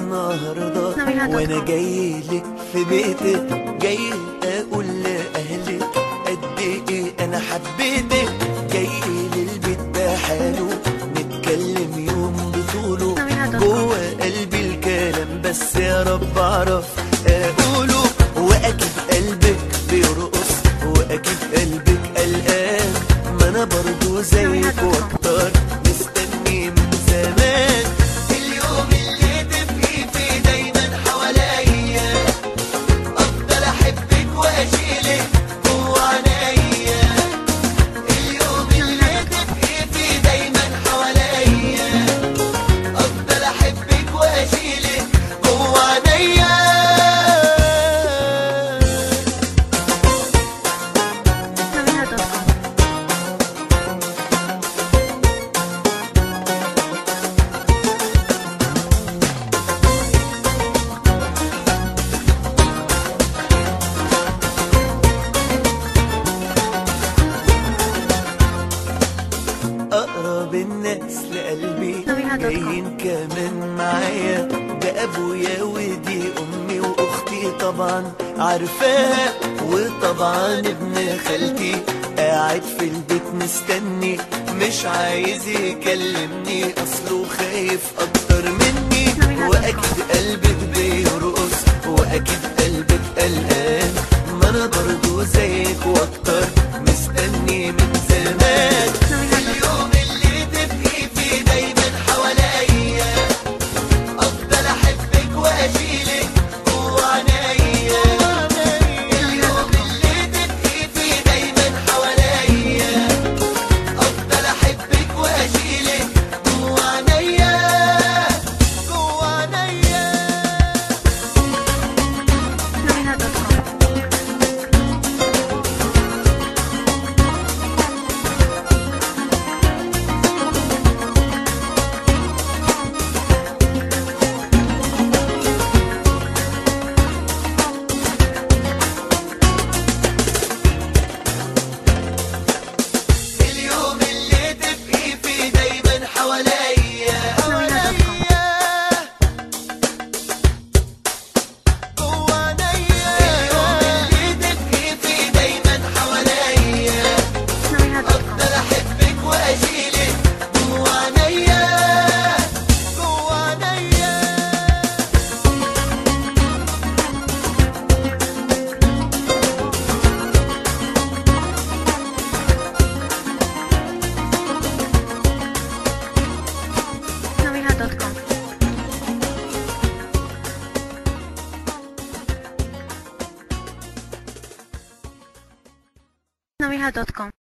النهاردة نبيها دوت وانا كوم. جاي لك في بيتك جاي اقول لاهلك قد ايه انا حبيتك جاي للبيت بحاله نتكلم يوم بطوله نبيها دوت كوم. جوه قلبي الكلام بس يا رب اعرف اقوله واكيد قلبك بيرقص واكيد قلبك قلقان ما انا برضو زيك واكتر مستني من زمان اليوم اللي تبقي فيه دايما حواليا افضل احبك واشيلك جوا عينيا اليوم اللي تبقي فيه دايما حواليا افضل احبك واشيلك جوا عينيا نبيها دوت كوم. اقرب الناس لقلبي نبيها دوت كوم. جايين كمان معايا ده ابويا ودي امي واختي طبعا عارفاها وطبعا ابن خالتي قاعد في البيت مستني مش عايز يكلمني اصله خايف اكتر مني نبيها دوت كوم. واكيد قلبك بيرقص واكيد قلبك قلقان ما انا برضو زيك واكتر مستني من زمان نبيها دوت كوم. اليوم اللي تبقي فيه دايما حواليا افضل احبك واشيلك جوا عينيا اليوم اللي تبقي فيه دايما حواليا افضل احبك واشيلك جوا عينيا جوا عينيا نبيها دوت كوم. اليوم اللي تبقي فيه دايما حواليا حواليا. جوا عينيا اليوم اللي تبقي فيه دايما حواليا نبيها دوت كوم. افضل احبك واشيلك جوا عينيا جوا عينيا نبيها دوت كوم. نبيها دوت كوم.